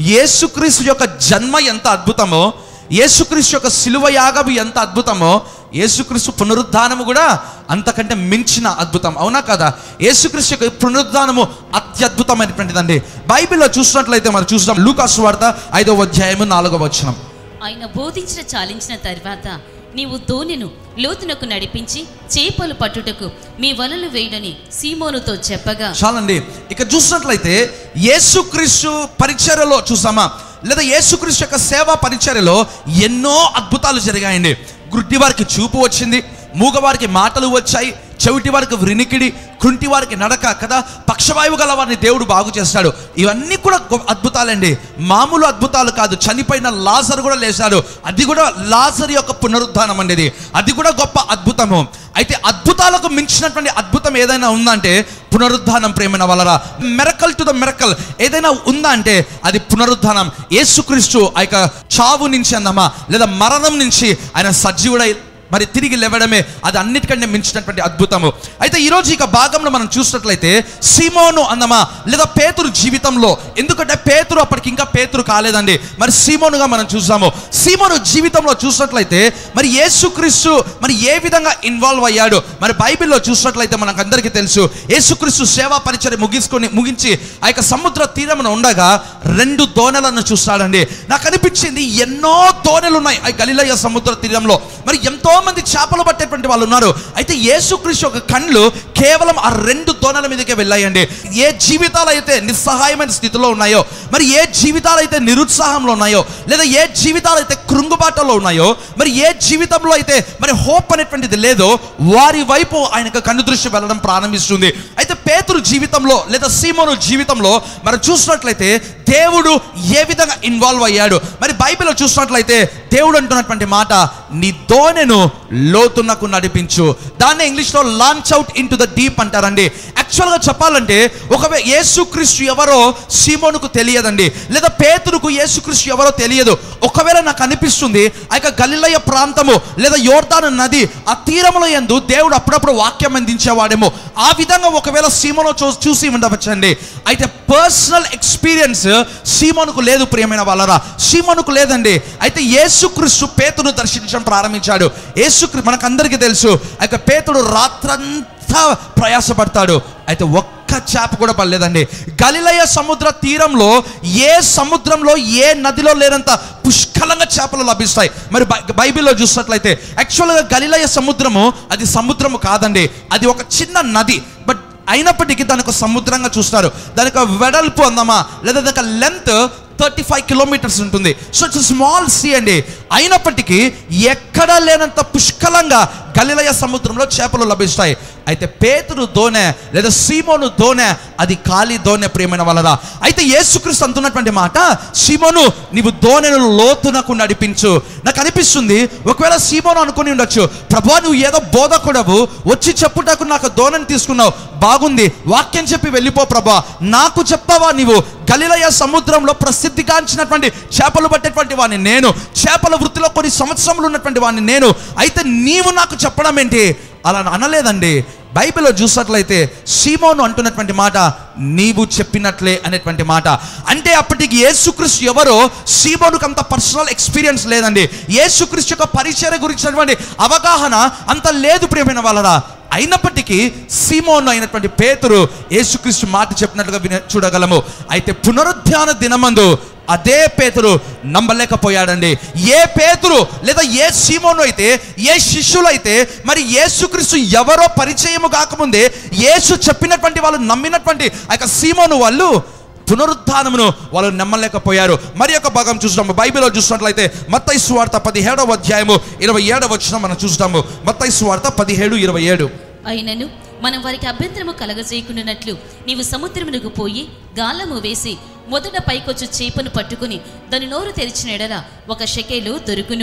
యేసుక్రీస్తు యొక్క జన్మ ఎంత అద్భుతమో యేసుక్రీస్తు యొక్క శిలువ యాగము ఎంత అద్భుతమో యేసుక్రీస్తు పునరుద్ధానము కూడా అంతకంటే మించిన అద్భుతం అవునా కదా యేసుక్రీస్తు యొక్క పునరుద్ధానము అత్యద్భుతమైనటువంటిదండి బైబిల్లో చూసినట్లయితే మనం చూస్తాం లూకాసు వార్త ఐదవ అధ్యాయము నాలుగవ వచనం ఆయన బోధించిన చాలించిన తర్వాత నీవు దోణిను లోతునకు నడిపించి చేపలు పట్టుటకు మీ వలలు వేయడని సీమోనుతో చెప్పగా చాలండి ఇక చూసినట్లయితే యేసుక్రీస్తు పరిచర్యలో చూసామా లేదా యేసుక్రీస్తు యొక్క సేవా పరిచర్యలో ఎన్నో అద్భుతాలు జరిగాయండి గుడ్డి వారికి చూపు వచ్చింది మూగవారికి మాటలు వచ్చాయి చెవిటి వారికి వినికిడి కుంటి వారికి నడక కదా పక్షవాయువు గల వారిని దేవుడు బాగు చేస్తాడు ఇవన్నీ కూడా గొప్ప అద్భుతాలండి మామూలు అద్భుతాలు కాదు చనిపోయిన లాజర్ కూడా లేచాడు అది కూడా లాజర్ యొక్క పునరుద్ధానం అనేది అది కూడా గొప్ప అద్భుతము అయితే అద్భుతాలకు మించినటువంటి అద్భుతం ఏదైనా ఉందంటే పునరుద్ధానం ప్రేమైన వలరా మెరకల్ టు ద మెరకల్ ఏదైనా ఉందా అంటే అది పునరుద్ధానం యేసుక్రీస్తు ఆ యొక్క చావు నుంచి అందమా లేదా మరణం నుంచి ఆయన సజీవుడై మరి తిరిగి లేవడమే అది అన్నిటికంటే మించినటువంటి అద్భుతము అయితే ఈరోజు ఇక భాగంలో మనం చూసినట్లయితే సీమోను అందమా లేదా పేతురు జీవితంలో ఎందుకంటే పేతురు అప్పటికి ఇంకా పేతురు కాలేదండి మరి సీమోనుగా మనం చూసాము సీమోను జీవితంలో చూసినట్లయితే మరి యేసుక్రీస్తు మరి ఏ విధంగా ఇన్వాల్వ్ అయ్యాడు మరి బైబిల్లో చూసినట్లయితే మనకు అందరికీ తెలుసు యేసుక్రీస్తు సేవా పరిచయం ముగించుకొని ముగించి ఆ యొక్క సముద్ర తీరమున ఉండగా రెండు దోణలను చూస్తాడండి నాకు అనిపించింది ఎన్నో దోణలు ఉన్నాయి ఆ గలిలయ సముద్ర తీరంలో మరి ఎంతో మంది చేపలు పట్టేటువంటి వాళ్ళు ఉన్నారు అయితే యేసుక్రీస్తు యొక్క కళ్ళు కేవలం ఆ రెండు దోణల మీదకే వెళ్ళాయండి ఏ జీవితాలు అయితే నిస్సహాయమైన స్థితిలో ఉన్నాయో మరి ఏ జీవితాలు అయితే నిరుత్సాహంలో ఉన్నాయో లేదా ఏ జీవితాలు అయితే కృంగుబాటలో ఉన్నాయో మరి ఏ జీవితంలో అయితే మరి హోప్ అనేటువంటిది లేదో వారి వైపు ఆయనకు కన్ను దృష్టి వెళ్ళడం ప్రారంభిస్తుంది అయితే పేతురు జీవితంలో లేదా సీమోను జీవితంలో మనం చూసినట్లయితే దేవుడు ఏ విధంగా ఇన్వాల్వ్ అయ్యాడు మరి బైబిల్లో చూసినట్లయితే దేవుడు అంటున్నటువంటి మాట నీ దోణెను లోతునకు నడిపించు దాన్ని ఇంగ్లీష్లో launch out into the deep అంటారండి యాక్చువల్గా చెప్పాలంటే ఒకవేళ యేసుక్రీస్తు ఎవరో సీమోనుకు తెలియదండి లేదా పేతురుకు యేసుక్రీస్తు ఎవరో తెలియదు ఒకవేళ నాకు అనిపిస్తుంది ఆ యొక్క గలిలయ ప్రాంతము లేదా యోర్దాను నది ఆ తీరముల యందు దేవుడు అప్పుడప్పుడు వాక్యం అందించేవాడేమో ఆ విధంగా ఒకవేళ సీమోను చూ చూసి ఉండవచ్చండి అయితే పర్సనల్ ఎక్స్పీరియన్స్ సీమోనుకు లేదు ప్రియమైన వాళ్ళరా సీమోనుకు లేదండి అయితే యేసుక్రీస్తు పేతును దర్శించడం ప్రారంభించాడు యేసుక్రీ మనకందరికీ తెలుసు ఆ యొక్క పేతుడు రాత్రంతా ప్రయాసపడతాడు అయితే ఒక్క చేప కూడా పడలేదండి గలిలయ సముద్ర తీరంలో ఏ సముద్రంలో ఏ నదిలో లేనంత పుష్కలంగా చేపలు లభిస్తాయి మరి బై- బైబిల్లో చూసినట్లయితే యాక్చువల్గా గలిలయ సముద్రము అది సముద్రము కాదండి అది ఒక చిన్న నది బట్ అయినప్పటికీ దానికి ఒక సముద్రంగా చూస్తారు దానికి ఒక వెడల్పు అందమా లేదా దానికి లెంత్ థర్టీ ఫైవ్ కిలోమీటర్స్ ఉంటుంది సో ఇట్స్ స్మాల్ సీ అండి అయినప్పటికీ ఎక్కడా లేనంత పుష్కలంగా గలిలయ సముద్రంలో చేపలు లభిస్తాయి అయితే పేతురు దోనె లేదా సీమోను దోనె అది ఖాళీ దోనె ప్రియమైన వాళ్ళరా అయితే యేసుక్రీస్తు అంటున్నటువంటి మాట సీమోను నీవు దోనెను లోతునకు నడిపించు నాకు అనిపిస్తుంది ఒకవేళ సీమోను అనుకుని ఉండొచ్చు ప్రభా నువ్వు ఏదో బోధకుడవు వచ్చి చెప్పుటకు నాకు దోనని తీసుకున్నావు బాగుంది వాక్యం చెప్పి వెళ్ళిపో ప్రభా నాకు చెప్తావా నీవు గలిలయ సముద్రంలో ప్రసిద్ధిగాంచినటువంటి చేపలు పట్టేటువంటి వాడిని నేను చేపల వృత్తిలో కొన్ని సంవత్సరములు ఉన్నటువంటి వాడిని నేను అయితే నీవు నాకు చెప్పడం ఏంటి అలా అనలేదండి బైబిల్లో చూసినట్లయితే సీమోను అంటున్నటువంటి మాట నీవు చెప్పినట్లే అనేటువంటి మాట అంటే అప్పటికి యేసుక్రీస్తు ఎవరో సీమోనుకు అంత పర్సనల్ ఎక్స్పీరియన్స్ లేదండి యేసుక్రీస్తు యొక్క పరిచయ గురించినటువంటి అవగాహన అంత లేదు ప్రియమైన వాళ్ళరా అయినప్పటికీ సీమోను అయినటువంటి పేతురు యేసుక్రీస్తు మాట చెప్పినట్లుగా విన చూడగలము అయితే పునరుద్ధాన దినమందు అదే పేతురు నమ్మలేకపోయాడండి ఏ పేతురు లేదా ఏ సీమోను అయితే ఏ శిష్యులు అయితే మరి యేసుక్రీస్తు ఎవరో పరిచయము కాకముందే యేసు చెప్పినటువంటి వాళ్ళు నమ్మినటువంటి ఆ యొక్క సీమోను వాళ్ళు పునరుద్ధానమును వాళ్ళు నమ్మలేకపోయారు మరి ఒక భాగం చూస్తాము బైబిల్లో చూసినట్లయితే మత్తయి సువార్త పదిహేడవ అధ్యాయము ఇరవై ఏడవ వచ్చిన మనం చూస్తాము మత్తయి సువార్త పదిహేడు ఇరవై ఏడు అయినను మనం వారికి అభ్యంతరము కలగజేయకుండానట్లు నీవు సముద్రమునకు పోయి గాలము వేసి మొదట పైకొచ్చు చేపను పట్టుకుని దాని నోరు తెరిచిన ఎడల ఒక షెకేలు దొరుకును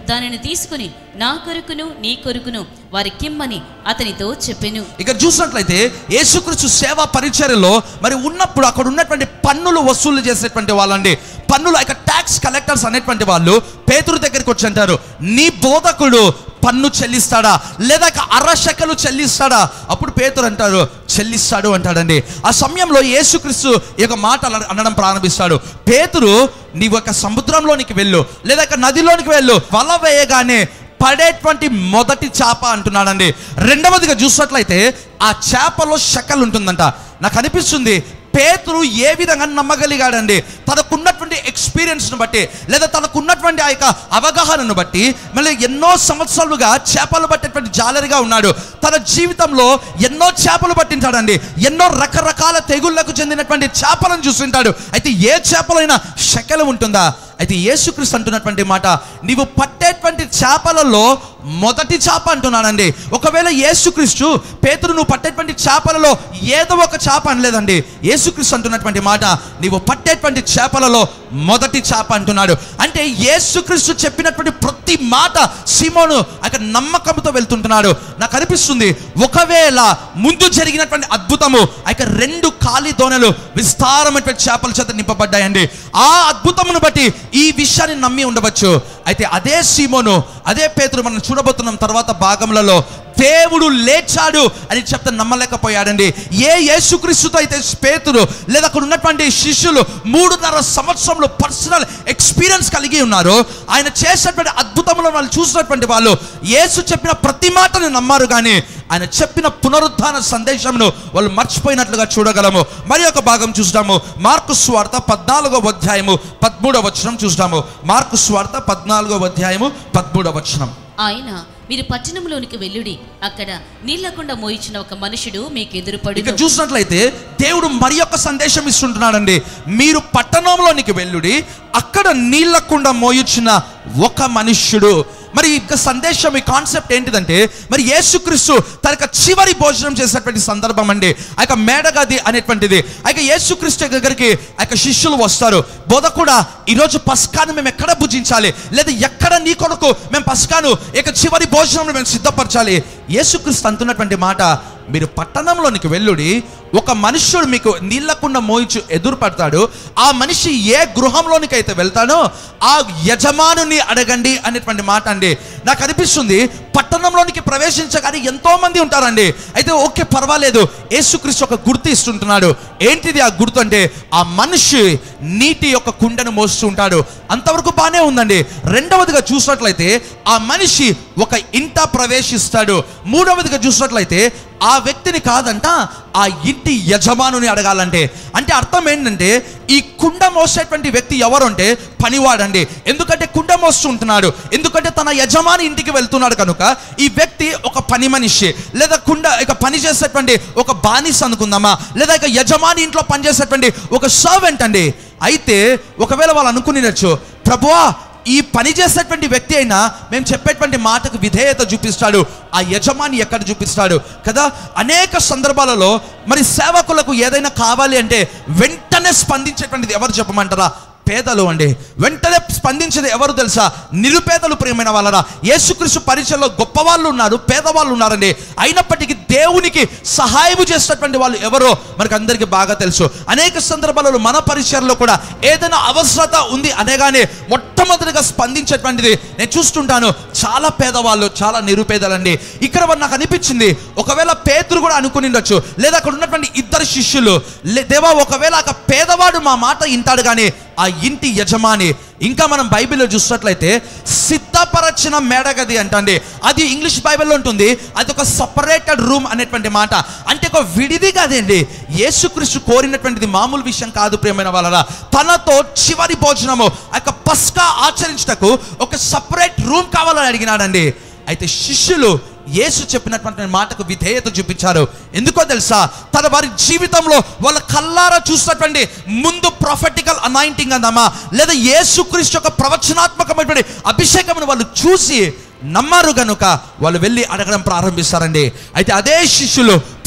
దానిని తీసుకుని నా కొరుకును నీ కొరుకును వారి కిమ్మని అతనితో చెప్పెను ఇక్కడ చూసినట్లయితే యేసుక్రీస్తు సేవా పరిచర్యలో మరి ఉన్నప్పుడు అక్కడ ఉన్నటువంటి పన్నులు వసూలు చేసేటువంటి వాళ్ళండి పన్నులు ఇక ట్యాక్స్ కలెక్టర్స్ అనేటువంటి వాళ్ళు పేతురు దగ్గరికి వచ్చి అంటారు నీ బోధకుడు పన్ను చెల్లిస్తాడా లేదా ఇక అరశకలు చెల్లిస్తాడా అప్పుడు పేతురు అంటారు చెల్లిస్తాడు అంటాడండి ఆ సమయంలో యేసుక్రీస్తు ఈ యొక్క మాట అన- అనడం ప్రారంభిస్తాడు పేతురు నీవు ఒక సముద్రంలోనికి వెళ్ళు లేదా ఇక నదిలోనికి వెళ్ళు వల వేయగానే పడేటువంటి మొదటి చేప అంటున్నాడండి రెండవదిగా చూసినట్లయితే ఆ చేపలో శకలు ఉంటుందంట నాకు అనిపిస్తుంది పేతురు ఏ విధంగా నమ్మగలిగాడండి తనకున్నటువంటి ఎక్స్పీరియన్స్ను బట్టి లేదా తనకున్నటువంటి ఆ యొక్క అవగాహనను బట్టి మళ్ళీ ఎన్నో సంవత్సరాలుగా చేపలు పట్టేటువంటి జాలరిగా ఉన్నాడు తన జీవితంలో ఎన్నో చేపలు పట్టింటాడండి ఎన్నో రకరకాల తెగుళ్లకు చెందినటువంటి చేపలను చూస్తుంటాడు అయితే ఏ చేపలైనా శకలు ఉంటుందా అయితే యేసుక్రీస్తు అంటున్నటువంటి మాట నీవు పట్టేటువంటి చేపలలో మొదటి చేప అంటున్నానండి ఒకవేళ యేసుక్రీస్తు పేతురు నువ్వు పట్టేటువంటి చేపలలో ఏదో ఒక చేప అనలేదండి యేసుక్రీస్తు అంటున్నటువంటి మాట నీవు పట్టేటువంటి చేపలలో మొదటి చేప అంటున్నాడు అంటే యేసుక్రీస్తు చెప్పినటువంటి ప్రతి మాట సిమోను అక్కడ నమ్మకంతో వెళ్తుంటున్నాడు నాకు అనిపిస్తుంది ఒకవేళ ముందు జరిగినటువంటి అద్భుతము అక్కడ రెండు ఖాళీ దోణలు విస్తారమైనటువంటి చేపల చేత నింపబడ్డాయండి ఆ అద్భుతమును బట్టి ఈ విషయాన్ని నమ్మి ఉండవచ్చు అయితే అదే సీమోను అదే పేతురు మనం చూడబోతున్నాం తర్వాత భాగములలో దేవుడు లేచాడు అని చెప్తే నమ్మలేకపోయాడండి ఏ యేసుక్రీస్తుతో అయితే పేతురు లేదా అక్కడ ఉన్నటువంటి శిష్యులు మూడున్నర సంవత్సరంలో పర్సనల్ ఎక్స్పీరియన్స్ కలిగి ఉన్నారు ఆయన చేసినటువంటి అద్భుతములను వాళ్ళు చూసినటువంటి వాళ్ళు యేసు చెప్పిన ప్రతి మాటను నమ్మారు కానీ ఆయన చెప్పిన పునరుద్ధాన సందేశంను వాళ్ళు మర్చిపోయినట్లుగా చూడగలము మరి ఒక భాగం చూస్తాము మార్కు స్వార్త పద్నాలుగో అధ్యాయము పదమూడవ వచనం చూస్తాము మార్కు స్వార్త పద్నాలుగో అధ్యాయము పదమూడవ వచనం ఆయన మీరు పట్టణంలోనికి వెళ్ళుడి అక్కడ నీళ్లకుండా మోయించిన ఒక మనుషుడు మీకు ఎదురుపడు ఇక్కడ చూసినట్లయితే దేవుడు మరి యొక్క సందేశం ఇస్తుంటున్నాడండి మీరు పట్టణంలోనికి వెళ్ళుడి అక్కడ నీళ్ళకుండా మోయుచున్న ఒక మనుష్యుడు మరి ఇక సందేశం ఈ కాన్సెప్ట్ ఏంటిదంటే మరి యేసుక్రీస్తు తన యొక్క చివరి భోజనం చేసేటువంటి సందర్భం అండి ఆ యొక్క మేడగది అనేటువంటిది ఆ యొక్క యేసుక్రీస్తు దగ్గరికి ఆ యొక్క శిష్యులు వస్తారు బోధ కూడా ఈరోజు పస్కాను మేము ఎక్కడ భుజించాలి లేదా ఎక్కడ నీ కొరకు మేము పస్కాను ఇక చివరి భోజనం మేము సిద్ధపరచాలి యేసుక్రీస్తు అంటున్నటువంటి మాట మీరు పట్టణంలోనికి వెళ్ళుడి ఒక మనుష్యుడు మీకు నీళ్ళకుండా మోయిచు ఎదురుపడతాడు ఆ మనిషి ఏ గృహంలోనికి అయితే వెళ్తాడో ఆ యజమానుని అడగండి అనేటువంటి మాట అండి నాకు అనిపిస్తుంది పట్టణంలోనికి ప్రవేశించగానే ఎంతో మంది ఉంటారండి అయితే ఓకే పర్వాలేదు యేసుక్రీస్తు ఒక గుర్తు ఇస్తుంటున్నాడు ఏంటిది ఆ గుర్తు అంటే ఆ మనిషి నీటి యొక్క కుండను మోస్తూ ఉంటాడు అంతవరకు బాగానే ఉందండి రెండవదిగా చూసినట్లయితే ఆ మనిషి ఒక ఇంట ప్రవేశిస్తాడు మూడవదిగా చూసినట్లయితే ఆ వ్యక్తిని కాదంట ఆ ఇంటి యజమానుని అడగాలంటే అంటే అర్థం ఏంటంటే ఈ కుండ మోసేటువంటి వ్యక్తి ఎవరు అంటే పనివాడండి ఎందుకంటే కుండ మోస్తుంటున్నాడు ఎందుకంటే తన యజమాని ఇంటికి వెళ్తున్నాడు కనుక ఈ వ్యక్తి ఒక పని మనిషి లేదా కుండ ఇక పని చేసేటువంటి ఒక బానిస అనుకుందామా లేదా ఇక యజమాని ఇంట్లో పనిచేసేటువంటి ఒక సర్వెంట్ అండి అయితే ఒకవేళ వాళ్ళు అనుకునేచ్చు ప్రభువా ఈ పని చేసేటువంటి వ్యక్తి అయినా మేము చెప్పేటువంటి మాటకు విధేయత చూపిస్తాడు ఆ యజమాని ఎక్కడ చూపిస్తాడు కదా అనేక సందర్భాలలో మరి సేవకులకు ఏదైనా కావాలి అంటే వెంటనే స్పందించేటువంటిది ఎవరు చెప్పమంటారా పేదలు అండి వెంటనే స్పందించేది ఎవరు తెలుసా నిరుపేదలు ప్రియమైన వాళ్ళరా యేసుక్రీస్తు పరిచయలో గొప్ప వాళ్ళు ఉన్నారు పేదవాళ్ళు ఉన్నారండి అయినప్పటికీ దేవునికి సహాయం చేసేటువంటి వాళ్ళు ఎవరో మనకు అందరికీ బాగా తెలుసు అనేక సందర్భాలలో మన పరిచయంలో కూడా ఏదైనా అవసరత ఉంది అనగానే మొట్టమొదటిగా స్పందించేటువంటిది నేను చూస్తుంటాను చాలా పేదవాళ్ళు చాలా నిరుపేదలండి ఇక్కడ మరి నాకు అనిపించింది ఒకవేళ పేతురు కూడా అనుకుని ఉండొచ్చు లేదా అక్కడ ఉన్నటువంటి ఇద్దరు శిష్యులు లే- దేవా ఒకవేళ ఒక పేదవాడు మా మాట వింటాడు కానీ ఆ ఇంటి యజమాని ఇంకా మనం బైబిల్లో చూసినట్లయితే సిద్ధపరచిన మేడగది అంటండి అది ఇంగ్లీష్ బైబిల్లో ఉంటుంది అది ఒక సపరేటెడ్ రూమ్ అనేటువంటి మాట అంటే ఒక విడిది కాదండి యేసుక్రీస్తు కోరినటువంటిది మామూలు విషయం కాదు ప్రియమైన వాళ్ళరా తనతో చివరి భోజనము ఆ యొక్క పస్కా ఆచరించటకు ఒక సపరేట్ రూమ్ కావాలని అడిగినాడండి అయితే శిష్యులు యేసు చెప్పినటువంటి మాటకు విధేయత చూపించారు ఎందుకో తెలుసా తన వారి జీవితంలో వాళ్ళ కల్లారా చూసినటువంటి ముందు ప్రొఫెటికల్ అనాయింటింగ్ అందామా లేదా యేసుక్రీస్తు యొక్క ప్రవచనాత్మకమైనటువంటి అభిషేకమును వాళ్ళు చూసి నమ్మారు గనుక వాళ్ళు వెళ్ళి అడగడం ప్రారంభిస్తారండి అయితే అదే శిష్యులు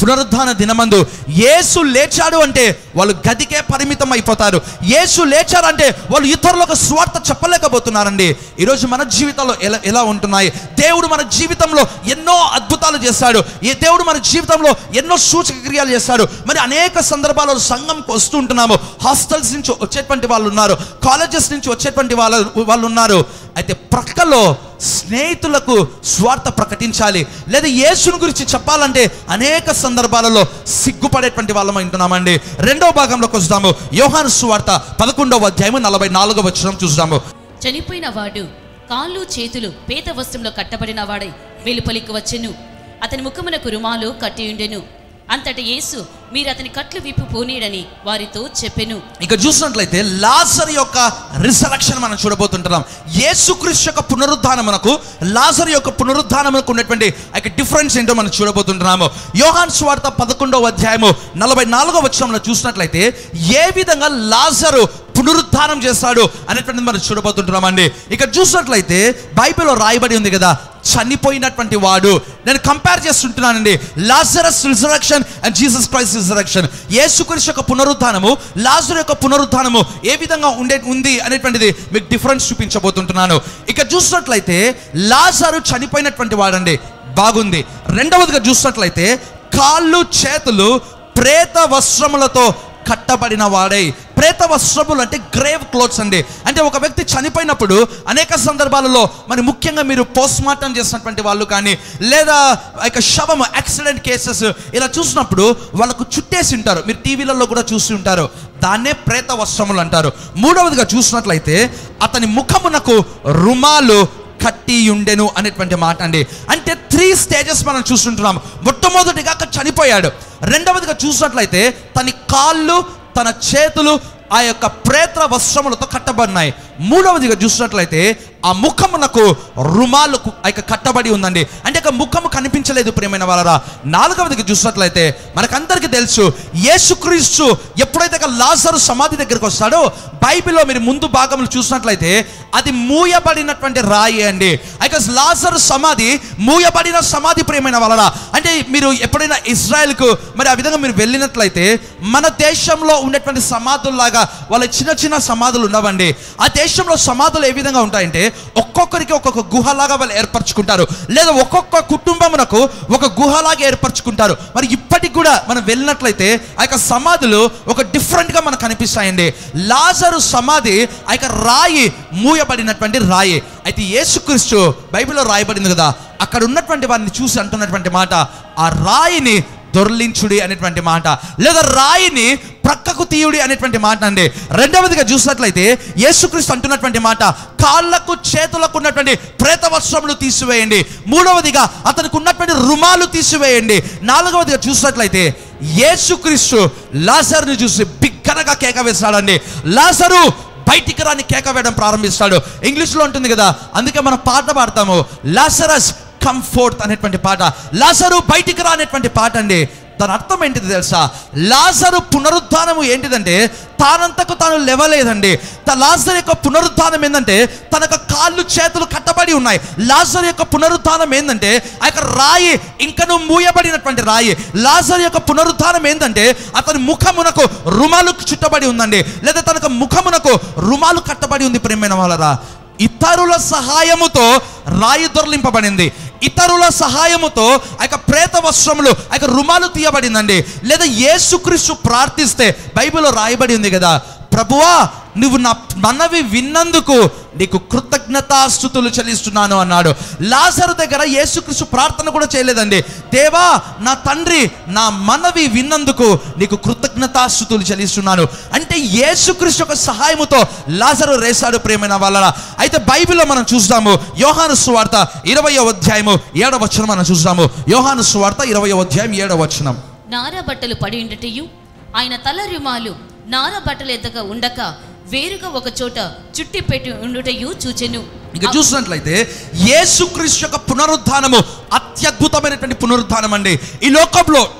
పునరుద్ధాన దినమందు యేసు లేచాడు అంటే వాళ్ళు గదికే పరిమితం అయిపోతారు యేసు లేచారంటే వాళ్ళు ఇతరులకు స్వార్థ చెప్పలేకపోతున్నారండి ఈరోజు మన జీవితంలో ఎలా ఎలా ఉంటున్నాయి దేవుడు మన జీవితంలో ఎన్నో అద్భుతాలు చేస్తాడు ఈ దేవుడు మన జీవితంలో ఎన్నో సూచక క్రియలు చేస్తాడు మరి అనేక సందర్భాల్లో సంఘంకి వస్తూ ఉంటున్నాము హాస్టల్స్ నుంచి వచ్చేటువంటి వాళ్ళు ఉన్నారు కాలేజెస్ నుంచి వచ్చేటువంటి వాళ్ళ వాళ్ళు ఉన్నారు అయితే ప్రక్కలో స్నేహితులకు స్వార్థ ప్రకటించాలి లేదా యేసుని గురించి చెప్పాలంటే అనేక సందర్భాలలో సిగ్గుపడేటువంటి వాళ్ళం వింటున్నామండి రెండవ భాగంలోకి వస్తాము యోహాను స్వార్థ పదకొండవ అధ్యాయము నలభై నాలుగవ వచనం చూస్తాము చనిపోయిన వాడు కాళ్ళు చేతులు పేత వస్త్రంలో కట్టబడిన వాడై వెలుపలికి వచ్చెను అతని ముఖమునకు రుమాలు కట్టియుండెను అంతట యేసు మీరు అతని కట్లు విప్పు పోనీడని వారితో చెప్పెను ఇక చూసినట్లయితే లాజర్ యొక్క రిసరక్షన్ మనం చూడబోతుంటున్నాం యేసుక్రీస్తు యొక్క పునరుద్ధానమునకు లాజర్ యొక్క పునరుద్ధానమునకు ఉన్నటువంటి ఆ యొక్క డిఫరెన్స్ ఏంటో మనం చూడబోతుంటున్నాము యోహాన్ స్వార్థ పదకొండవ అధ్యాయము నలభై నాలుగవ వచనంలో చూసినట్లయితే ఏ విధంగా లాజరు పునరుద్ధానం చేస్తాడు అనేటువంటిది మనం చూడబోతుంటున్నామండి ఇక చూసినట్లయితే బైబిల్లో రాయబడి ఉంది కదా చనిపోయినటువంటి వాడు నేను కంపేర్ చేస్తుంటున్నానండి Lazarus resurrection and Jesus Christ resurrection యేసుక్రీస్తు యొక్క పునరుద్ధానము లాజర్ యొక్క పునరుద్ధానము ఏ విధంగా ఉండే ఉంది అనేటువంటిది మీకు డిఫరెన్స్ చూపించబోతుంటున్నాను ఇక చూసినట్లయితే లాజరు చనిపోయినటువంటి వాడండి బాగుంది రెండవదిగా చూసినట్లయితే కాళ్ళు చేతులు ప్రేత వస్త్రములతో కట్టబడిన వాడై ప్రేత వస్త్రములు అంటే గ్రేవ్ క్లోత్స్ అండి అంటే ఒక వ్యక్తి చనిపోయినప్పుడు అనేక సందర్భాలలో మరి ముఖ్యంగా మీరు పోస్ట్ మార్టం చేసినటువంటి వాళ్ళు కానీ లేదా ఆ యొక్క శవము యాక్సిడెంట్ కేసెస్ ఇలా చూసినప్పుడు వాళ్ళకు చుట్టేసి ఉంటారు మీరు టీవీలలో కూడా చూసి ఉంటారు దాన్నే ప్రేత వస్త్రములు అంటారు మూడవదిగా చూసినట్లయితే అతని ముఖమునకు రుమాలు కట్టి ఉండెను అనేటువంటి మాట అండి అంటే త్రీ స్టేజెస్ మనం చూస్తుంటున్నాం మొట్టమొదటిగా అక్కడ చనిపోయాడు రెండవదిగా చూసినట్లయితే తన కాళ్ళు తన చేతులు ఆ యొక్క ప్రేత వస్త్రములతో కట్టబడినాయి మూడవదిగా చూసినట్లయితే ఆ ముఖమునకు రుమాలు కు- ఆ యొక్క కట్టబడి ఉందండి అంటే ఇక ముఖము కనిపించలేదు ప్రియమైన వాళ్ళరా నాలుగవదిగా చూసినట్లయితే మనకందరికీ తెలుసు యేసుక్రీస్తు ఎప్పుడైతే ఇక లాజరు సమాధి దగ్గరికి వస్తాడో బైబిల్లో మీరు ముందు భాగంలో చూసినట్లయితే అది మూయబడినటువంటి రాయి అండి అయితే లాజరు సమాధి మూయబడిన సమాధి ప్రియమైన వాళ్ళరా అంటే మీరు ఎప్పుడైనా ఇజ్రాయెల్కు మరి ఆ విధంగా మీరు వెళ్ళినట్లయితే మన దేశంలో ఉండేటువంటి సమాధుల్లాగా వాళ్ళ చిన్న చిన్న సమాధులు ఉండవండి ఆ దేశంలో సమాధులు ఏ విధంగా ఉంటాయంటే ఒక్కొక్కరికి ఒక్కొక్క గుహలాగా వాళ్ళు ఏర్పరచుకుంటారు లేదా ఒక్కొక్క కుటుంబమునకు ఒక గుహలాగా ఏర్పరచుకుంటారు మరి ఇప్పటికి కూడా మనం వెళ్ళినట్లయితే ఆ యొక్క సమాధులు ఒక డిఫరెంట్గా మనకు కనిపిస్తాయండి లాజరు సమాధి ఆ యొక్క రాయి మూయబడినటువంటి రాయి అయితే యేసుక్రీస్తు బైబిల్లో రాయబడింది కదా అక్కడ ఉన్నటువంటి వారిని చూసి అంటున్నటువంటి మాట ఆ రాయిని దొర్లించుడి అనేటువంటి మాట లేదా రాయిని ప్రక్కకు తీయుడి అనేటువంటి మాట అండి రెండవదిగా చూసినట్లయితే యేసుక్రీస్తు అంటున్నటువంటి మాట కాళ్ళకు చేతులకు ఉన్నటువంటి ప్రేత వస్త్రములు తీసివేయండి మూడవదిగా అతనికి ఉన్నటువంటి రుమాలు తీసివేయండి నాలుగవదిగా చూసినట్లయితే యేసుక్రీస్తు లాజర్ని చూసి బిగ్గరగా కేక వేస్తాడండి లాజరు బయటికి రాని కేక వేయడం ప్రారంభిస్తాడు ఇంగ్లీష్లో ఉంటుంది కదా అందుకే మనం పాట పాడతాము లాసరస్ కంఫోర్ట్ అనేటువంటి పాట లాసరు బయటికి రా అనేటువంటి పాట అండి దాని అర్థం ఏంటిది తెలుసా లాజరు పునరుద్ధానము ఏంటిదంటే తానంతకు తాను లేవలేదండి త- లాజర్ యొక్క పునరుద్ధానం ఏంటంటే తన యొక్క కాళ్ళు చేతులు కట్టబడి ఉన్నాయి లాజర్ యొక్క పునరుద్ధానం ఏంటంటే ఆ యొక్క రాయి ఇంకను మూయబడినటువంటి రాయి లాజర్ యొక్క పునరుద్ధానం ఏంటంటే అతని ముఖమునకు రుమాలు చుట్టబడి ఉందండి లేదా తనకు ముఖమునకు రుమాలు కట్టబడి ఉంది ప్రేమైన వాళ్ళరా ఇతరుల సహాయముతో రాయి దొర్లింపబడింది ఇతరుల సహాయముతో ఆ యొక్క ప్రేత వస్త్రములు ఆ యొక్క రుమాలు తీయబడిందండి లేదా యేసుక్రీస్తు ప్రార్థిస్తే బైబిల్లో రాయబడి ఉంది కదా ప్రభువా నువ్వు నా మనవి విన్నందుకు నీకు కృతజ్ఞతాస్థుతులు చెల్లిస్తున్నాను అన్నాడు లాజరు దగ్గర యేసుక్రీస్తు ప్రార్థన కూడా చేయలేదండి దేవా నా తండ్రి నా మనవి విన్నందుకు నీకు కృతజ్ఞతాస్థుతులు చెల్లిస్తున్నాను అంటే యేసుక్రీస్తు యొక్క సహాయముతో లాజరు రేసాడు ప్రేమైన వాళ్ళ అయితే బైబిల్లో మనం చూస్తాము యోహాను సువార్త ఇరవై అధ్యాయము ఏడవ వచనం మనం చూస్తాము యోహాను సువార్త ఇరవై అధ్యాయం ఏడవ వచనం నార బట్టలు పడి ఉండటయు ఆయన తల రుమాలు నార బట్టలు ఎద్దగా ఉండక వేరుగా ఒక చోట చుట్టి పెట్టి ఉండుటయు చూచెను ఇక చూసినట్లయితే యేసుక్రీస్తు యొక్క పునరుద్ధానము అత్యద్భుతమైనటువంటి పునరుద్ధానం అండి ఈ లోకంలో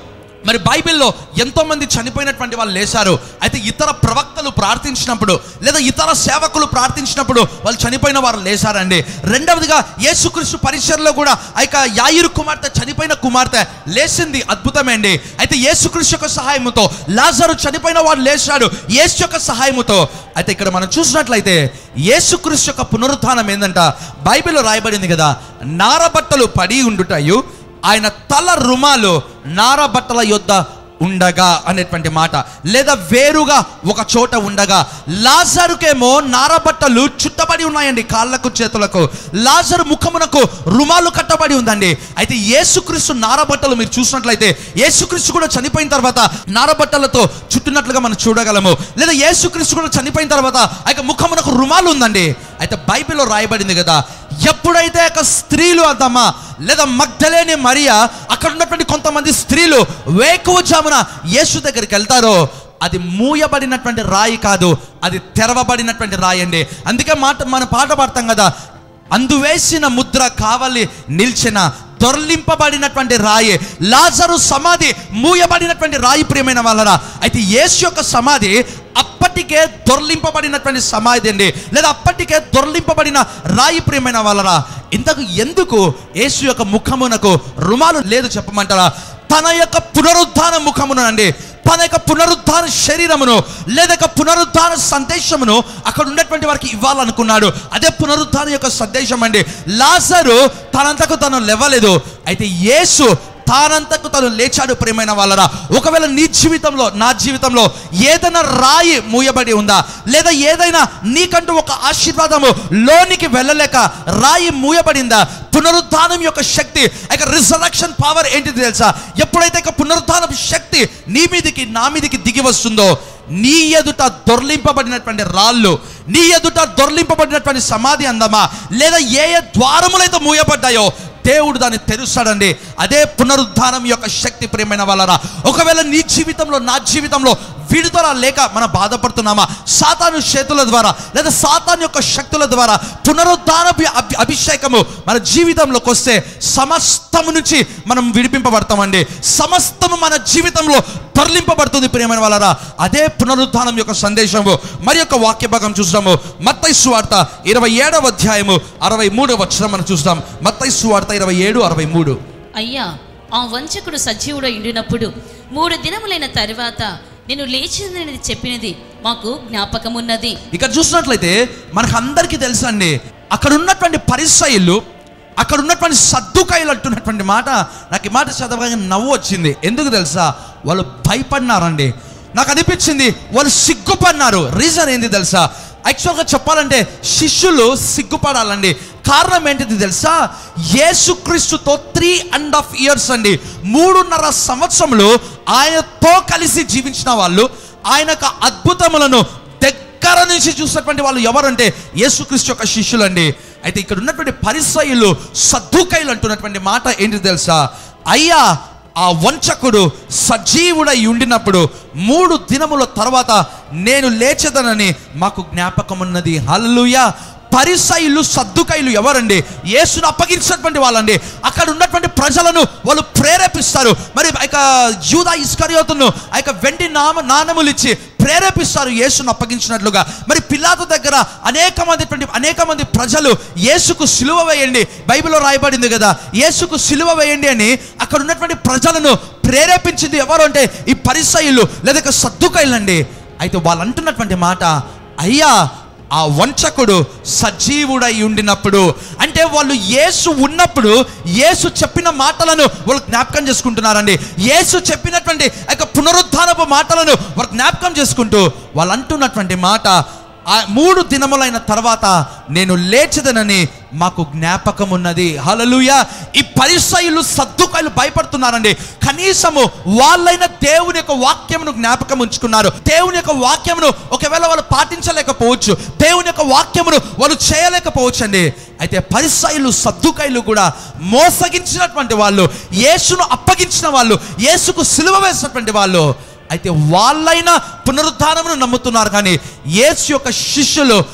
మరి బైబిల్లో ఎంతో మంది చనిపోయినటువంటి వాళ్ళు లేచారు అయితే ఇతర ప్రవక్తలు ప్రార్థించినప్పుడు లేదా ఇతర సేవకులు ప్రార్థించినప్పుడు వాళ్ళు చనిపోయిన వారు లేచారండి రెండవదిగా యేసుక్రీస్తు పరిచయలో కూడా ఆ యొక్క యాయిరు కుమార్తె చనిపోయిన కుమార్తె లేచింది అద్భుతమే అండి అయితే యేసుక్రీస్తు యొక్క సహాయముతో లాజరు చనిపోయిన వాడు లేచాడు యేసు యొక్క సహాయముతో అయితే ఇక్కడ మనం చూసినట్లయితే యేసుక్రీస్తు యొక్క పునరుత్థానం ఏందంట బైబిల్లో రాయబడింది కదా నారబట్టలు పడి ఉండుటయు ఆయన తల రుమాలు నారబట్టల యొద్ద ఉండగా అనేటువంటి మాట లేదా వేరుగా ఒక చోట ఉండగా లాజరుకేమో నారబట్టలు చుట్టబడి ఉన్నాయండి కాళ్ళకు చేతులకు లాజరు ముఖమునకు రుమాలు కట్టబడి ఉందండి అయితే యేసుక్రీస్తు నారబట్టలు మీరు చూసినట్లయితే యేసుక్రీస్తు కూడా చనిపోయిన తర్వాత నారబట్టలతో చుట్టినట్లుగా మనం చూడగలము లేదా యేసుక్రీస్తు కూడా చనిపోయిన తర్వాత ఆ యొక్క ముఖమునకు రుమాలు ఉందండి అయితే బైబిల్లో రాయబడింది కదా ఎప్పుడైతే ఒక స్త్రీలు అంతమ్మా లేదా మగ్ధలేని మరియా అక్కడ ఉన్నటువంటి కొంతమంది స్త్రీలు వేకువజామున యేసు దగ్గరికి వెళ్తారో అది మూయబడినటువంటి రాయి కాదు అది తెరవబడినటువంటి రాయి అండి అందుకే మాట మన పాట పాడతాం కదా అందువేసిన ముద్ర కావాలి నిల్చిన దొర్లింపబడినటువంటి రాయి లాజరు సమాధి మూయబడినటువంటి రాయి ప్రియమైన వాళ్ళరా అయితే యేసు యొక్క సమాధి అప్పటికే దొర్లింపబడినటువంటి సమాధి అండి లేదా అప్పటికే దొర్లింపబడిన రాయి ప్రియమైన వాళ్ళరా ఇంతకు ఎందుకు యేసు యొక్క ముఖమునకు రుమాలు లేదు చెప్పమంటారా తన యొక్క పునరుద్ధాన ముఖమును అండి తన యొక్క పునరుద్ధాన శరీరమును లేదా యొక్క పునరుద్ధాన సందేశమును అక్కడ ఉన్నటువంటి వారికి ఇవ్వాలనుకున్నాడు అదే పునరుద్ధాన యొక్క సందేశం అండి లాజరు తనంతకు తను లేవలేదు అయితే యేసు తానంతకు తను లేచాడు ప్రియమైన వాళ్ళరా ఒకవేళ నీ జీవితంలో నా జీవితంలో ఏదైనా రాయి మూయబడి ఉందా లేదా ఏదైనా నీకంటూ ఒక ఆశీర్వాదము లోనికి వెళ్ళలేక రాయి మూయబడిందా పునరుద్ధానం యొక్క శక్తి ఇక రిజరక్షన్ పవర్ ఏంటిది తెలుసా ఎప్పుడైతే ఇక పునరుద్ధానం శక్తి నీ మీదికి నా మీదికి దిగి వస్తుందో నీ ఎదుట దొర్లింపబడినటువంటి రాళ్ళు నీ ఎదుట దొర్లింపబడినటువంటి సమాధి అందమా లేదా ఏ ఏ ద్వారములైతే మూయబడ్డాయో దేవుడు దాన్ని తెరుస్తాడండి అదే పునరుద్ధానం యొక్క శక్తి ప్రియమైన వాళ్ళరా ఒకవేళ నీ జీవితంలో నా జీవితంలో విడుదల లేక మనం బాధపడుతున్నామా సాతాను చేతుల ద్వారా లేదా సాతాను యొక్క శక్తుల ద్వారా పునరుద్ధాన అభి- అభిషేకము మన జీవితంలోకి వస్తే సమస్తము నుంచి మనం విడిపింపబడతామండి సమస్తము మన జీవితంలో తరలింపబడుతుంది ప్రియమైన వాళ్ళరా అదే పునరుద్ధానం యొక్క సందేశము మరి యొక్క వాక్య భాగం చూస్తాము మత్తయి సువార్త ఇరవై ఏడవ అధ్యాయము అరవై మూడవ వచ్చిన మనం చూస్తాం మత్తయి సువార్త ఇరవై ఏడు అరవై మూడు అయ్యా ఆ వంచకుడు సజీవుడు ఉండినప్పుడు మూడు దినములైన తరువాత నేను లేచినది చెప్పినది మాకు జ్ఞాపకమున్నది ఇక్కడ చూసినట్లయితే మనకు అందరికీ తెలుసా అండి అక్కడ ఉన్నటువంటి పరిసయులు అక్కడ ఉన్నటువంటి సర్దుకాయలు అంటున్నటువంటి మాట నాకు ఈ మాట చదవగానే నవ్వు వచ్చింది ఎందుకు తెలుసా వాళ్ళు భయపడినారండి నాకు అనిపించింది వాళ్ళు సిగ్గుపడినారు రీజన్ ఏంది తెలుసా యాక్చువల్గా చెప్పాలంటే శిష్యులు సిగ్గుపడాలండి కారణం ఏంటిది తెలుసా యేసుక్రీస్తుతో త్రీ అండ్ హాఫ్ ఇయర్స్ అండి మూడున్నర సంవత్సరములు ఆయనతో కలిసి జీవించిన వాళ్ళు ఆయన యొక్క అద్భుతములను దగ్గర నుంచి చూసినటువంటి వాళ్ళు ఎవరంటే యేసుక్రీస్తు యొక్క శిష్యులు అండి అయితే ఇక్కడ ఉన్నటువంటి పరిసయులు సద్దుకైలు అంటున్నటువంటి మాట ఏంటి తెలుసా అయ్యా ఆ వంచకుడు సజీవుడై ఉండినప్పుడు మూడు దినముల తర్వాత నేను లేచదనని మాకు జ్ఞాపకం ఉన్నది హల్లుయా పరిసైలు సద్దుకైలు ఎవరండి యేసును అప్పగించినటువంటి వాళ్ళండి అక్కడ ఉన్నటువంటి ప్రజలను వాళ్ళు ప్రేరేపిస్తారు మరి ఆ యొక్క యూదా ఇస్కరియోతును ఆ యొక్క వెండి నామ నాణములు ఇచ్చి ప్రేరేపిస్తారు యేసును అప్పగించినట్లుగా మరి పిల్లాతు దగ్గర అనేక మంది అనేక మంది ప్రజలు యేసుకు సిలువ వేయండి బైబిల్లో రాయబడింది కదా యేసుకు సిలువ వేయండి అని అక్కడ ఉన్నటువంటి ప్రజలను ప్రేరేపించింది ఎవరు అంటే ఈ పరిసయులు లేదా సద్దుకైలు అండి అయితే వాళ్ళు అంటున్నటువంటి మాట అయ్యా ఆ వంచకుడు సజీవుడై ఉండినప్పుడు అంటే వాళ్ళు యేసు ఉన్నప్పుడు యేసు చెప్పిన మాటలను వాళ్ళు జ్ఞాపకం చేసుకుంటున్నారండి యేసు చెప్పినటువంటి ఆ యొక్క పునరుద్ధానపు మాటలను వాళ్ళు జ్ఞాపకం చేసుకుంటూ వాళ్ళు అంటున్నటువంటి మాట ఆ మూడు దినములైన తర్వాత నేను లేచదనని మాకు జ్ఞాపకం ఉన్నది హలలుయ ఈ పరిసయులు సద్దుకాయలు భయపడుతున్నారండి కనీసము వాళ్ళైన దేవుని యొక్క వాక్యమును జ్ఞాపకం ఉంచుకున్నారు దేవుని యొక్క వాక్యమును ఒకవేళ వాళ్ళు పాటించలేకపోవచ్చు దేవుని యొక్క వాక్యమును వాళ్ళు చేయలేకపోవచ్చు అండి అయితే పరిసయులు సద్దుకాయలు కూడా మోసగించినటువంటి వాళ్ళు యేసును అప్పగించిన వాళ్ళు యేసుకు సిలువ వేసినటువంటి వాళ్ళు అయితే వాళ్ళైనా పునరుద్ధానమును నమ్ముతున్నారు కానీ యేసు యొక్క శిష్యులు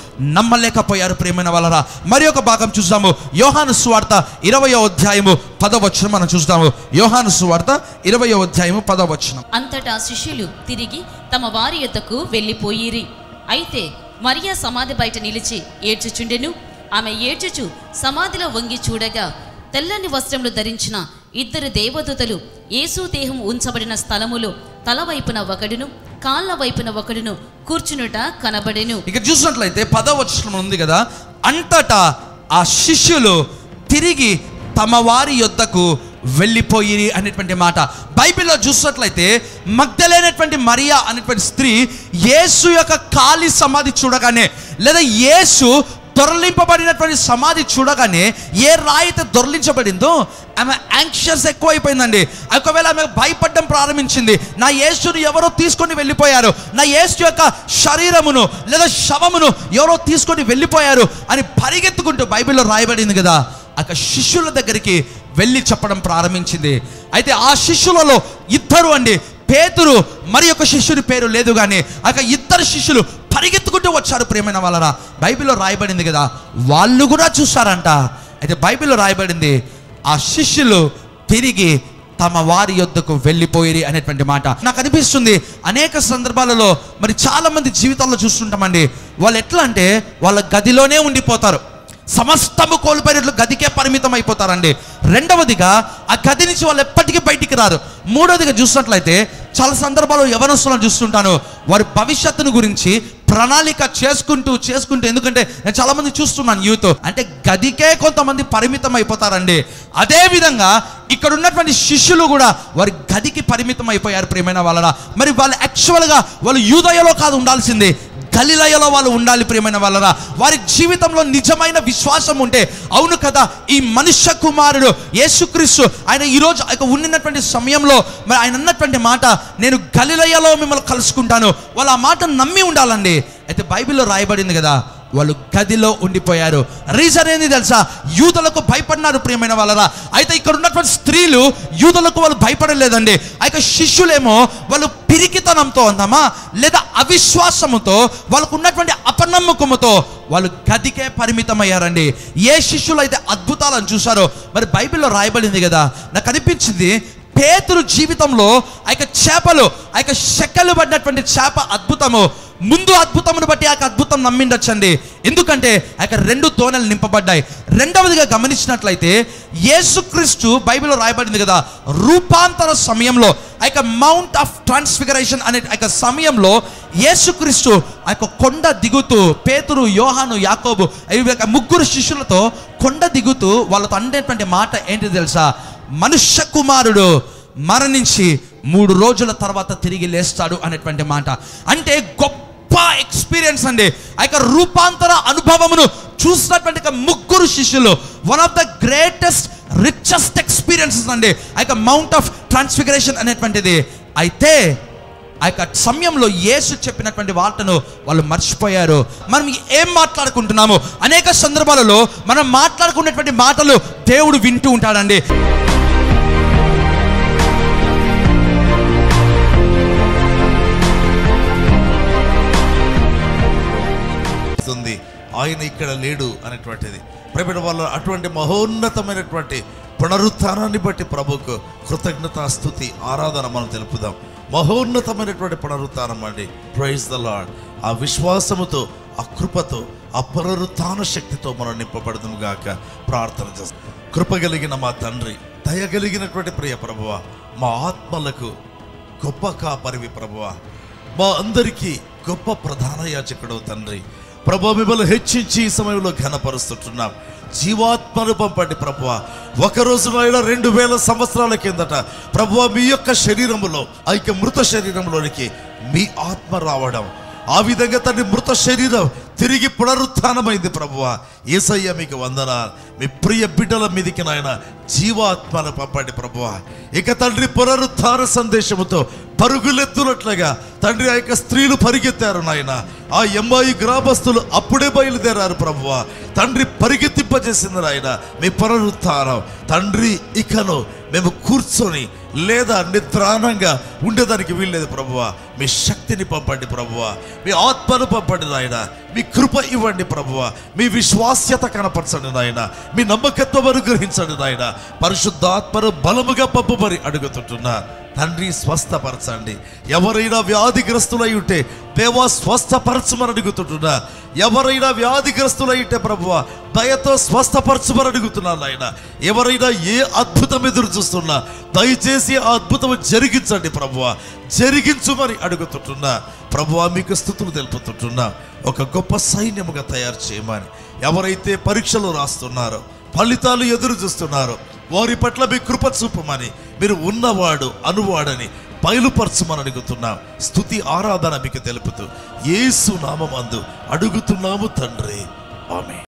నమ్మలేకపోయారు ప్రియమైన వాళ్ళరా మరి ఒక భాగం చూద్దాము యోహాను సువార్త ఇరవయో అధ్యాయము పదవచనం మనం చూస్తాము యోహాను సువార్త ఇరవయో అధ్యాయము పదవచనం అంతటా శిష్యులు తిరిగి తమ వారి యొద్దకు వెళ్ళిపోయిరి అయితే మరియా సమాధి బయట నిలిచి ఏడ్చుచుండెను ఆమె ఏడ్చుచు సమాధిలో వంగి చూడగా తెల్లని వస్త్రములు ధరించిన ఇద్దరు దేవదూతలు యేసు దేహం ఉంచబడిన స్థలములో తల వైపున ఒకడును కాళ్ళ వైపున ఒకడును కూర్చునుట కనబడెను ఇక చూసినట్లయితే పదవచనం ఉంది కదా అంతటా ఆ శిష్యులు తిరిగి తమ వారి యొద్దకు వెళ్ళిపోయి అనేటువంటి మాట బైబిల్లో చూసినట్లయితే మగ్ధలైనటువంటి మరియా అనేటువంటి స్త్రీ యేసు యొక్క ఖాళీ సమాధి చూడగానే లేదా యేసు దొరలింపబడినటువంటి సమాధి చూడగానే ఏ రాయి అయితే దొరలించబడిందో ఆమె యాంక్షియస్ ఎక్కువైపోయిందండి ఒకవేళ ఆమె భయపడడం ప్రారంభించింది నా యేసును ఎవరో తీసుకొని వెళ్ళిపోయారు నా యేసు యొక్క శరీరమును లేదా శవమును ఎవరో తీసుకొని వెళ్ళిపోయారు అని పరిగెత్తుకుంటూ బైబిల్లో రాయబడింది కదా అక్కడ శిష్యుల దగ్గరికి వెళ్ళి చెప్పడం ప్రారంభించింది అయితే ఆ శిష్యులలో ఇద్దరు అండి పేతురు మరి ఒక శిష్యుడి పేరు లేదు కానీ అక్కడ ఇద్దరు శిష్యులు పరిగెత్తుకుంటూ వచ్చారు ప్రేమైన వాళ్ళరా బైబిల్లో రాయబడింది కదా వాళ్ళు కూడా చూసారంట అయితే బైబిల్లో రాయబడింది ఆ శిష్యులు తిరిగి తమ వారి యొద్దకు వెళ్ళిపోయి అనేటువంటి మాట నాకు అనిపిస్తుంది అనేక సందర్భాలలో మరి చాలా మంది జీవితాల్లో చూస్తుంటామండి వాళ్ళు ఎట్లా అంటే వాళ్ళ గదిలోనే ఉండిపోతారు సమస్తము కోల్పోయినట్లు గదికే పరిమితం అయిపోతారండి రెండవదిగా ఆ గది నుంచి వాళ్ళు ఎప్పటికీ బయటికి రారు మూడవదిగా చూసినట్లయితే చాలా సందర్భాల్లో యవనస్తులను చూస్తుంటాను వారి భవిష్యత్తును గురించి ప్రణాళిక చేసుకుంటూ చేసుకుంటూ ఎందుకంటే నేను చాలా మంది చూస్తున్నాను యూత్ అంటే గదికే కొంతమంది పరిమితం అయిపోతారండి అదే విధంగా ఇక్కడ ఉన్నటువంటి శిష్యులు కూడా వారి గదికి పరిమితం అయిపోయారు ప్రియమైన వాళ్ళ మరి వాళ్ళు యాక్చువల్గా వాళ్ళు యూదయలో కాదు ఉండాల్సింది గలిలయలో వాళ్ళు ఉండాలి ప్రియమైన వాళ్ళరా వారి జీవితంలో నిజమైన విశ్వాసం ఉంటే అవును కదా ఈ మనుష్య కుమారుడు యేసుక్రీస్తు ఆయన ఈరోజు ఆయన ఉన్నటువంటి సమయంలో మరి ఆయన అన్నటువంటి మాట నేను గలిలయలో మిమ్మల్ని కలుసుకుంటాను వాళ్ళు ఆ మాట నమ్మి ఉండాలండి అయితే బైబిల్లో రాయబడింది కదా వాళ్ళు గదిలో ఉండిపోయారు రీజన్ ఏంది తెలుసా యూదులకు భయపడినారు ప్రియమైన వాళ్ళరా అయితే ఇక్కడ ఉన్నటువంటి స్త్రీలు యూదులకు వాళ్ళు భయపడలేదండి అయితే శిష్యులేమో వాళ్ళు పిరికితనంతో అందామా లేదా అవిశ్వాసముతో వాళ్ళకు ఉన్నటువంటి అపనమ్మకముతో వాళ్ళు గదికే పరిమితమయ్యారండి ఏ శిష్యులు అయితే అద్భుతాలను చూశారో మరి బైబిల్లో రాయబడింది కదా నాకు అనిపించింది పేతురు జీవితంలో ఆ యొక్క చేపలు ఆ యొక్క శెక్కలు పడినటువంటి చేప అద్భుతము ముందు అద్భుతమును బట్టి ఆ యొక్క అద్భుతం నమ్మిండొచ్చండి ఎందుకంటే ఆ యొక్క రెండు తోనెలు నింపబడ్డాయి రెండవదిగా గమనించినట్లయితే యేసుక్రీస్తు బైబిల్లో రాయబడింది కదా రూపాంతర సమయంలో ఆ యొక్క మౌంట్ ఆఫ్ ట్రాన్స్ఫిగరేషన్ అనే ఆ యొక్క సమయంలో యేసుక్రీస్తు ఆ యొక్క కొండ దిగుతూ పేతురు యోహాను యాకోబు ఈ యొక్క ముగ్గురు శిష్యులతో కొండ దిగుతూ వాళ్ళతో అనేటువంటి మాట ఏంటి తెలుసా మనుష్య కుమారుడు మరణించి మూడు రోజుల తర్వాత తిరిగి లేస్తాడు అనేటువంటి మాట అంటే గొప్ప ఎక్స్పీరియన్స్ అండి ఆ యొక్క రూపాంతర అనుభవమును చూసినటువంటి ఒక ముగ్గురు శిష్యులు one of the greatest richest experiences అండి ఆ యొక్క మౌంట్ ఆఫ్ ట్రాన్స్ఫిగరేషన్ అనేటువంటిది అయితే ఆ యొక్క సమయంలో యేసు చెప్పినటువంటి వార్తను వాళ్ళు మర్చిపోయారు మనం ఏం మాట్లాడుకుంటున్నాము అనేక సందర్భాలలో మనం మాట్లాడుకునేటువంటి మాటలు దేవుడు వింటూ ఉంటాడండి ఉంది ఆయన ఇక్కడ లేడు అనేటువంటిది ప్రేమిట వల్ల అటువంటి మహోన్నతమైనటువంటి పునరుత్థానాన్ని బట్టి ప్రభుకు కృతజ్ఞత స్థుతి ఆరాధన మనం తెలుపుదాం మహోన్నతమైనటువంటి పునరుత్థానం అండి ప్రైజ్ ద లాడ్ ఆ విశ్వాసముతో ఆ కృపతో ఆ పునరుత్థాన శక్తితో మనం నింపబడదాం గాక ప్రార్థన చేస్తాం కృప కలిగిన మా తండ్రి దయగలిగినటువంటి ప్రియ ప్రభువ మా ఆత్మలకు గొప్ప కాపరివి ప్రభువ మా అందరికీ గొప్ప ప్రధాన యాజకుడు తండ్రి ప్రభు మిమ్మల్ని హెచ్చించి ఈ సమయంలో ఘనపరుస్తుంటున్నాం జీవాత్మను పంపండి ప్రభువ ఒక రోజునైనా రెండు వేల సంవత్సరాల కిందట ప్రభువ మీ యొక్క శరీరములో ఆ యొక్క మృత శరీరంలోనికి మీ ఆత్మ రావడం ఆ విధంగా తండ్రి మృత శరీరం తిరిగి పునరుత్థానమైంది ప్రభువ ఏసయ్య మీకు వందన మీ ప్రియ బిడ్డల మీదికి నాయన జీవాత్మను పంపండి ప్రభువ ఇక తండ్రి పునరుత్థాన సందేశముతో పరుగులెత్తునట్లుగా తండ్రి ఆ యొక్క స్త్రీలు పరిగెత్తారు నాయన ఆ ఎంబాయి గ్రామస్తులు అప్పుడే బయలుదేరారు ప్రభువ తండ్రి పరిగెత్తింపజేసింది నాయన మీ పునరుత్థానం తండ్రి ఇకను మేము కూర్చొని లేదా నిద్రానంగా ఉండేదానికి వీల్లేదు ప్రభువ మీ శక్తిని పంపండి ప్రభువ మీ ఆత్మను పంపండి నాయన మీ కృప ఇవ్వండి ప్రభువ మీ విశ్వాస్యత కనపరచండి నాయన మీ నమ్మకత్వం అనుగ్రహించండి నాయన పరిశుద్ధాత్మను బలముగా పంపమని అడుగుతుంటున్నా తండ్రి స్వస్థపరచండి ఎవరైనా వ్యాధిగ్రస్తులై ఉంటే దేవా స్వస్థపరచమని అడుగుతుంటున్నా ఎవరైనా వ్యాధిగ్రస్తులై ఉంటే ప్రభువ దయతో స్వస్థపరచమని అడుగుతున్నాను ఆయన ఎవరైనా ఏ అద్భుతం ఎదురు చూస్తున్నా దయచేసి ఆ అద్భుతం జరిగించండి ప్రభువ జరిగించుమని అడుగుతుంటున్నా ప్రభువ మీకు స్థుతులు తెలుపుతుంటున్నా ఒక గొప్ప సైన్యముగా తయారు చేయమని ఎవరైతే పరీక్షలు రాస్తున్నారో ఫలితాలు ఎదురు చూస్తున్నారో వారి పట్ల మీ కృప చూపమని మీరు ఉన్నవాడు అనువాడని బయలుపరచమని అడుగుతున్నాం స్థుతి ఆరాధన మీకు తెలుపుతూ యేసు నామందు అడుగుతున్నాము తండ్రి ఆమె